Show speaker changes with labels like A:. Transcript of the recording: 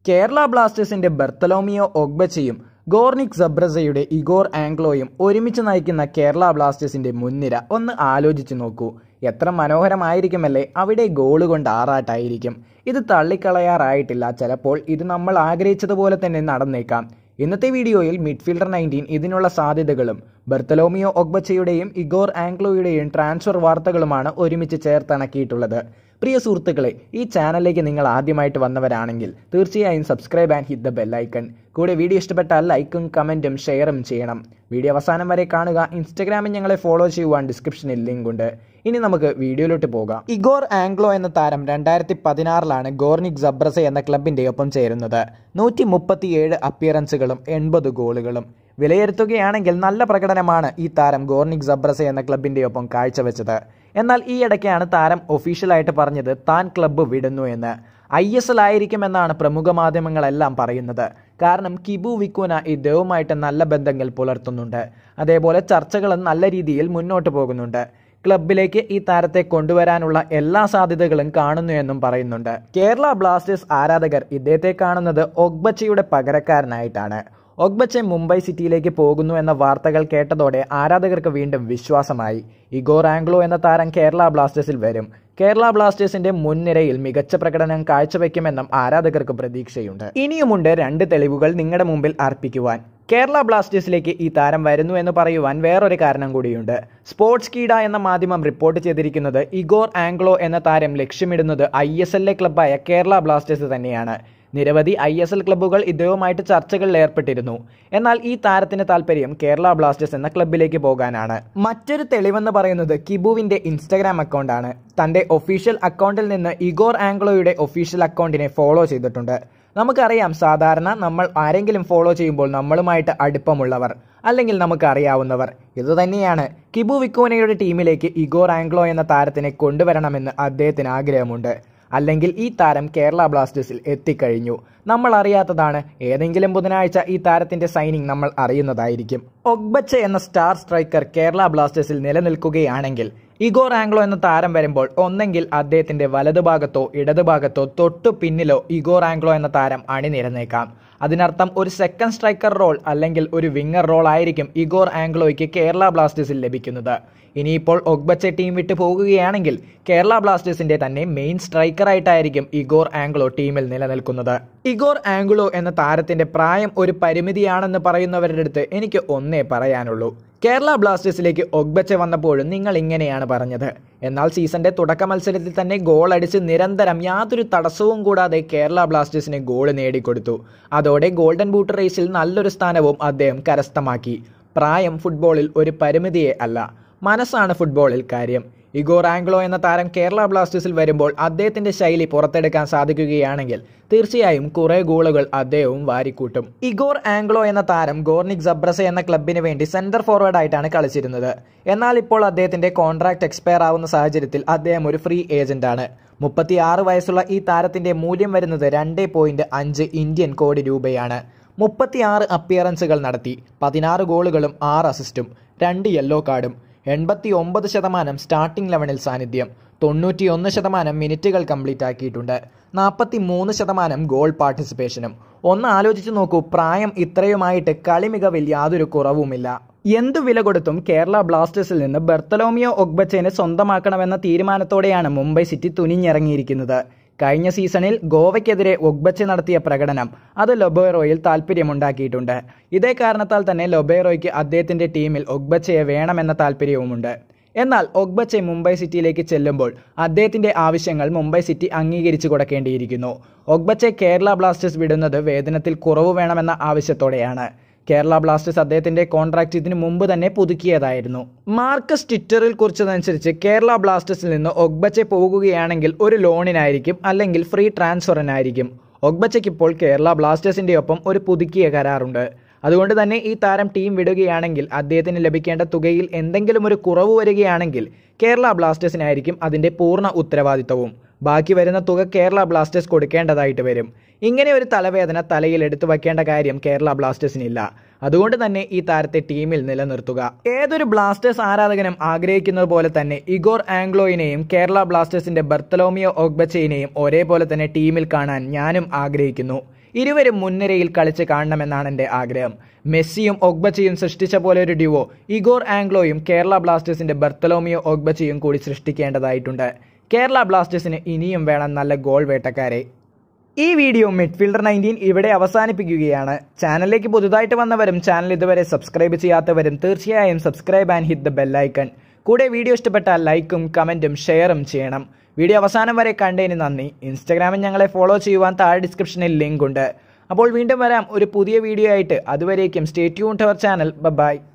A: കേരള ബ്ലാസ്റ്റേഴ്സിന്റെ ബർത്തലോമിയോ ഒഗ്ബച്ചയും ഗോർണിക് സബ്രസയുടെ ഇഗോർ ആംഗ്ലോയും ഒരുമിച്ച് നയിക്കുന്ന കേരള ബ്ലാസ്റ്റേഴ്സിന്റെ മുൻനിര ഒന്ന് ആലോചിച്ചു നോക്കൂ എത്ര മനോഹരമായിരിക്കുമല്ലേ അവിടെ ഗോള് കൊണ്ട് ആറാട്ടായിരിക്കും ഇത് തള്ളിക്കളയാറായിട്ടില്ല ചിലപ്പോൾ ഇത് നമ്മൾ ആഗ്രഹിച്ചതുപോലെ തന്നെ നടന്നേക്കാം ഇന്നത്തെ വീഡിയോയിൽ മിഡ്ഫീൽഡർ നയൻറ്റീൻ ഇതിനുള്ള സാധ്യതകളും ബർത്തലോമിയോ ഒഗ്ബച്ചയുടെയും ഇഗോർ ആംഗ്ലോയുടെയും ട്രാൻസ്ഫർ വാർത്തകളുമാണ് ഒരുമിച്ച് ചേർത്തിണക്കിയിട്ടുള്ളത് പ്രിയ സുഹൃത്തുക്കളെ ഈ ചാനലിലേക്ക് നിങ്ങൾ ആദ്യമായിട്ട് വന്നവരാണെങ്കിൽ തീർച്ചയായും subscribe and hit the bell icon കൂടെ വീഡിയോ ഇഷ്ടപ്പെട്ടാൽ ലൈക്കും കമൻറ്റും ഷെയറും ചെയ്യണം വീഡിയോ അവസാനം വരെ കാണുക ഇൻസ്റ്റഗ്രാമിൽ ഞങ്ങളെ ഫോളോ ചെയ്യുവാൻ ഡിസ്ക്രിപ്ഷനിൽ ലിങ്ക് ഉണ്ട് ഇനി നമുക്ക് വീഡിയോയിലോട്ട് പോകാം ഇഗോർ ആംഗ്ലോ എന്ന താരം രണ്ടായിരത്തി പതിനാറിലാണ് ഗോർണിക് സബ്രസ എന്ന ക്ലബിന്റെ ഒപ്പം ചേരുന്നത് നൂറ്റി മുപ്പത്തിയേഴ് അപ്പിയറൻസുകളും എൺപത് ഗോളുകളും വിലയിരുത്തുകയാണെങ്കിൽ നല്ല പ്രകടനമാണ് ഈ താരം ഗോർണിക് സബ്രസ എന്ന ക്ലബിന്റെ ഒപ്പം കാഴ്ചവെച്ചത് എന്നാൽ ഈ ഇടയ്ക്കാണ് താരം ഒഫീഷ്യലായിട്ട് പറഞ്ഞത് താൻ ക്ലബ്ബ് വിടുന്നു എന്ന് ഐ എസ് എൽ ആയിരിക്കുമെന്നാണ് പ്രമുഖ മാധ്യമങ്ങളെല്ലാം പറയുന്നത് കാരണം കിബു വിക്കുന ഇദ്ദേഹവുമായിട്ട് നല്ല ബന്ധങ്ങൾ പുലർത്തുന്നുണ്ട് അതേപോലെ ചർച്ചകളും നല്ല രീതിയിൽ മുന്നോട്ട് പോകുന്നുണ്ട് ക്ലബിലേക്ക് ഈ താരത്തെ കൊണ്ടുവരാനുള്ള എല്ലാ സാധ്യതകളും കാണുന്നു എന്നും പറയുന്നുണ്ട് കേരള ബ്ലാസ്റ്റേഴ്സ് ആരാധകർ ഇദ്ദേഹത്തെ കാണുന്നത് ഒഗ്ബച്ചയുടെ പകരക്കാരനായിട്ടാണ് ഒഗ്ബച്ചെ മുംബൈ സിറ്റിയിലേക്ക് പോകുന്നു എന്ന വാർത്തകൾ കേട്ടതോടെ ആരാധകർക്ക് വീണ്ടും വിശ്വാസമായി ഇഗോർ ആംഗ്ലോ എന്ന താരം കേരള ബ്ലാസ്റ്റേഴ്സിൽ വരും കേരള ബ്ലാസ്റ്റേഴ്സിന്റെ മുൻനിരയിൽ മികച്ച പ്രകടനം കാഴ്ചവെക്കുമെന്നും ആരാധകർക്ക് പ്രതീക്ഷയുണ്ട് ഇനിയുമുണ്ട് രണ്ട് തെളിവുകൾ നിങ്ങളുടെ മുമ്പിൽ അർപ്പിക്കുവാൻ കേരള ബ്ലാസ്റ്റേഴ്സിലേക്ക് ഈ താരം വരുന്നു എന്ന് പറയുവാൻ വേറൊരു കാരണം കൂടിയുണ്ട് സ്പോർട്സ് കീഡ എന്ന മാധ്യമം റിപ്പോർട്ട് ചെയ്തിരിക്കുന്നത് ഇഗോർ ആംഗ്ലോ എന്ന താരം ലക്ഷ്യമിടുന്നത് ഐ എസ് എല്ലിലെ ക്ലബ്ബായ കേരള ബ്ലാസ്റ്റേഴ്സ് തന്നെയാണ് നിരവധി ഐ എസ് എൽ ക്ലബ്ബുകൾ ഇദ്ദേഹവുമായിട്ട് ചർച്ചകളിൽ ഏർപ്പെട്ടിരുന്നു എന്നാൽ ഈ താരത്തിന് താല്പര്യം കേരള ബ്ലാസ്റ്റേഴ്സ് എന്ന ക്ലബ്ബിലേക്ക് പോകാനാണ് മറ്റൊരു തെളിവെന്ന് പറയുന്നത് കിബുവിന്റെ ഇൻസ്റ്റഗ്രാം അക്കൗണ്ടാണ് തന്റെ ഒഫീഷ്യൽ അക്കൗണ്ടിൽ നിന്ന് ഇഗോർ ആംഗ്ലോയുടെ ഒഫീഷ്യൽ അക്കൗണ്ടിനെ ഫോളോ ചെയ്തിട്ടുണ്ട് നമുക്കറിയാം സാധാരണ നമ്മൾ ആരെങ്കിലും ഫോളോ ചെയ്യുമ്പോൾ നമ്മളുമായിട്ട് അടുപ്പമുള്ളവർ അല്ലെങ്കിൽ നമുക്ക് അറിയാവുന്നവർ ഇതുതന്നെയാണ് കിബു വിക്കോനയുടെ ടീമിലേക്ക് ഇഗോർ ആംഗ്ലോ എന്ന താരത്തിനെ കൊണ്ടുവരണമെന്ന് അദ്ദേഹത്തിന് ആഗ്രഹമുണ്ട് അല്ലെങ്കിൽ ഈ താരം കേരള ബ്ലാസ്റ്റേഴ്സിൽ എത്തിക്കഴിഞ്ഞു നമ്മൾ അറിയാത്തതാണ് ഏതെങ്കിലും ബുധനാഴ്ച ഈ താരത്തിന്റെ സൈനിങ് നമ്മൾ അറിയുന്നതായിരിക്കും ഒഗ്ബച്ച എന്ന സ്റ്റാർ സ്ട്രൈക്കർ കേരള ബ്ലാസ്റ്റേഴ്സിൽ നിലനിൽക്കുകയാണെങ്കിൽ ഇഗോർ ആംഗ്ലോ എന്ന താരം വരുമ്പോൾ ഒന്നെങ്കിൽ അദ്ദേഹത്തിന്റെ വലതുഭാഗത്തോ ഇടതുഭാഗത്തോ തൊട്ടു പിന്നിലോ ഇഗോർ ആംഗ്ലോ എന്ന താരം അണിനിരന്നേക്കാം അതിനർത്ഥം ഒരു സെക്കൻഡ് സ്ട്രൈക്കർ റോൾ അല്ലെങ്കിൽ ഒരു വിങ്ങർ റോൾ ആയിരിക്കും ഇഗോർ ആംഗ്ലോയ്ക്ക് കേരള ബ്ലാസ്റ്റേഴ്സിൽ ലഭിക്കുന്നത് ഇനിയിപ്പോൾ ഒഗ്ബച്ച ടീം വിട്ടു പോകുകയാണെങ്കിൽ കേരള ബ്ലാസ്റ്റേഴ്സിന്റെ തന്നെ മെയിൻ സ്ട്രൈക്കറായിട്ടായിരിക്കും ഇഗോർ ആംഗ്ലോ ടീമിൽ നിലനിൽക്കുന്നത് ഇഗോർ ആംഗ്ലോ എന്ന താരത്തിന്റെ പ്രായം ഒരു പരിമിതിയാണെന്ന് പറയുന്നവരുടെ അടുത്ത് എനിക്ക് ഒന്നേ പറയാനുള്ളൂ കേരള ബ്ലാസ്റ്റേഴ്സിലേക്ക് ഒഗ്ബച്ച വന്നപ്പോഴും നിങ്ങൾ ഇങ്ങനെയാണ് പറഞ്ഞത് എന്നാൽ സീസന്റെ തുടക്ക മത്സരത്തിൽ തന്നെ ഗോൾ അടിച്ച് നിരന്തരം യാതൊരു തടസ്സവും കൂടാതെ കേരള ബ്ലാസ്റ്റേഴ്സിന് ഗോൾ നേടിക്കൊടുത്തു അതോടെ ഗോൾഡൻ ബൂട്ട് റേസിൽ നല്ലൊരു സ്ഥാനവും അദ്ദേഹം കരസ്ഥമാക്കി പ്രായം ഫുട്ബോളിൽ ഒരു പരിമിതിയെ അല്ല മനസ്സാണ് ഫുട്ബോളിൽ കാര്യം ഇഗോർ ആംഗ്ലോ എന്ന താരം കേരള ബ്ലാസ്റ്റേഴ്സിൽ വരുമ്പോൾ അദ്ദേഹത്തിന്റെ ശൈലി പുറത്തെടുക്കാൻ സാധിക്കുകയാണെങ്കിൽ തീർച്ചയായും കുറെ ഗോളുകൾ അദ്ദേഹവും വാരിക്കൂട്ടും ഇഗോർ ആംഗ്ലോ എന്ന താരം ഗോർണിക് സബ്രസ എന്ന ക്ലബിന് വേണ്ടി സെന്റർ ഫോർവേഡ് ആയിട്ടാണ് കളിച്ചിരുന്നത് എന്നാൽ ഇപ്പോൾ അദ്ദേഹത്തിന്റെ കോൺട്രാക്ട് എക്സ്പയർ ആവുന്ന സാഹചര്യത്തിൽ അദ്ദേഹം ഒരു ഫ്രീ ഏജന്റ് ആണ് മുപ്പത്തിയാറ് വയസ്സുള്ള ഈ താരത്തിന്റെ മൂല്യം വരുന്നത് രണ്ട് പോയിന്റ് അഞ്ച് ഇന്ത്യൻ കോടി രൂപയാണ് മുപ്പത്തിയാറ് അപ്പിയറൻസുകൾ നടത്തി പതിനാറ് ഗോളുകളും ആറ് അസിസ്റ്റും രണ്ട് യെല്ലോ കാർഡും എൺപത്തി ഒമ്പത് ശതമാനം സ്റ്റാർട്ടിംഗ് ലെവനിൽ സാന്നിധ്യം തൊണ്ണൂറ്റിയൊന്ന് ശതമാനം മിനിറ്റുകൾ കംപ്ലീറ്റ് ആക്കിയിട്ടുണ്ട് നാൽപ്പത്തി മൂന്ന് ശതമാനം ഗോൾ പാർട്ടിസിപ്പേഷനും ഒന്ന് ആലോചിച്ച് നോക്കൂ പ്രായം ഇത്രയുമായിട്ട് കളി മികവിൽ യാതൊരു കുറവുമില്ല എന്തു വില കൊടുത്തും കേരള ബ്ലാസ്റ്റേഴ്സിൽ നിന്ന് ബെർത്തലോമിയോ ഒഗ്ബച്ചേനെ സ്വന്തമാക്കണമെന്ന തീരുമാനത്തോടെയാണ് മുംബൈ സിറ്റി തുനിഞ്ഞിറങ്ങിയിരിക്കുന്നത് കഴിഞ്ഞ സീസണിൽ ഗോവയ്ക്കെതിരെ ഒഗ്ബച്ച നടത്തിയ പ്രകടനം അത് ലൊബേറോയിൽ താല്പര്യമുണ്ടാക്കിയിട്ടുണ്ട് ഇതേ കാരണത്താൽ തന്നെ ലൊബേറോയ്ക്ക് അദ്ദേഹത്തിന്റെ ടീമിൽ ഒഗ്ബച്ചയെ വേണമെന്ന താല്പര്യവുമുണ്ട് എന്നാൽ ഒഗ്ബച്ചെ മുംബൈ സിറ്റിയിലേക്ക് ചെല്ലുമ്പോൾ അദ്ദേഹത്തിന്റെ ആവശ്യങ്ങൾ മുംബൈ സിറ്റി അംഗീകരിച്ചു കൊടുക്കേണ്ടിയിരിക്കുന്നു ഒഗ്ബച്ചെ കേരള ബ്ലാസ്റ്റേഴ്സ് വിടുന്നത് വേതനത്തിൽ കുറവ് വേണമെന്ന ആവശ്യത്തോടെയാണ് കേരള ബ്ലാസ്റ്റേഴ്സ് അദ്ദേഹത്തിന്റെ കോൺട്രാക്ട് ഇതിനു മുമ്പ് തന്നെ പുതുക്കിയതായിരുന്നു മാർക്കസ് ട്വിറ്ററിൽ കുറിച്ചതനുസരിച്ച് കേരള ബ്ലാസ്റ്റേഴ്സിൽ നിന്ന് ഒഗ്ബച്ചെ പോകുകയാണെങ്കിൽ ഒരു ലോണിനായിരിക്കും അല്ലെങ്കിൽ ഫ്രീ ട്രാൻസ്ഫറിനായിരിക്കും ഒഗ്ബച്ചയ്ക്ക് ഇപ്പോൾ കേരള ബ്ലാസ്റ്റേഴ്സിന്റെ ഒപ്പം ഒരു പുതുക്കിയ കരാറുണ്ട് അതുകൊണ്ട് തന്നെ ഈ താരം ടീം വിടുകയാണെങ്കിൽ അദ്ദേഹത്തിന് ലഭിക്കേണ്ട തുകയിൽ എന്തെങ്കിലും ഒരു കുറവ് വരികയാണെങ്കിൽ കേരള ബ്ലാസ്റ്റേഴ്സിനായിരിക്കും അതിന്റെ പൂർണ്ണ ഉത്തരവാദിത്തവും ബാക്കി വരുന്ന തുക കേരള ബ്ലാസ്റ്റേഴ്സ് കൊടുക്കേണ്ടതായിട്ട് വരും ഇങ്ങനെ ഒരു തലവേദന തലയിൽ എടുത്തു വയ്ക്കേണ്ട കാര്യം കേരള ബ്ലാസ്റ്റേഴ്സിനില്ല അതുകൊണ്ട് തന്നെ ഈ താരത്തെ ടീമിൽ നിലനിർത്തുക ഏതൊരു ബ്ലാസ്റ്റേഴ്സ് ആരാധകനും ആഗ്രഹിക്കുന്നത് പോലെ തന്നെ ഇഗോർ ആംഗ്ലോയിനെയും കേരള ബ്ലാസ്റ്റേഴ്സിന്റെ ബർത്തലോമിയോ ഒഗ്ബച്ചയിനെയും ഒരേപോലെ തന്നെ ടീമിൽ കാണാൻ ഞാനും ആഗ്രഹിക്കുന്നു ഇരുവരും മുൻനിരയിൽ കളിച്ച് കാണണമെന്നാണ് എൻ്റെ ആഗ്രഹം മെസ്സിയും ഒഗ്ബച്ചയും സൃഷ്ടിച്ച പോലെ ഒരു ഡ്യുവോ ഇഗോർ ആംഗ്ലോയും കേരള ബ്ലാസ്റ്റേഴ്സിന്റെ ബർത്തലോമിയോ ഒഗ്ബച്ചയും കൂടി സൃഷ്ടിക്കേണ്ടതായിട്ടുണ്ട് കേരള ബ്ലാസ്റ്റേഴ്സിന് ഇനിയും വേണം നല്ല ഗോൾ വേട്ടക്കാരെ ഈ വീഡിയോ മിഡ്ഫീൽഡർ നയൻറ്റീൻ ഇവിടെ അവസാനിപ്പിക്കുകയാണ് ചാനലിലേക്ക് പുതുതായിട്ട് വന്നവരും ചാനൽ ഇതുവരെ സബ്സ്ക്രൈബ് ചെയ്യാത്തവരും തീർച്ചയായും subscribe and hit the bell icon കൂടെ വീഡിയോ ഇഷ്ടപ്പെട്ടാൽ ലൈക്കും കമൻറ്റും ഷെയറും ചെയ്യണം വീഡിയോ അവസാനം വരെ കണ്ടതിന് നന്ദി ഇൻസ്റ്റാഗ്രാമിൽ ഞങ്ങളെ ഫോളോ ചെയ്യുവാൻ താഴെ ഡിസ്ക്രിപ്ഷനിൽ ലിങ്ക് ഉണ്ട് അപ്പോൾ വീണ്ടും വരാം ഒരു പുതിയ വീഡിയോ ആയിട്ട് അതുവരേക്കും stay tune tower channel by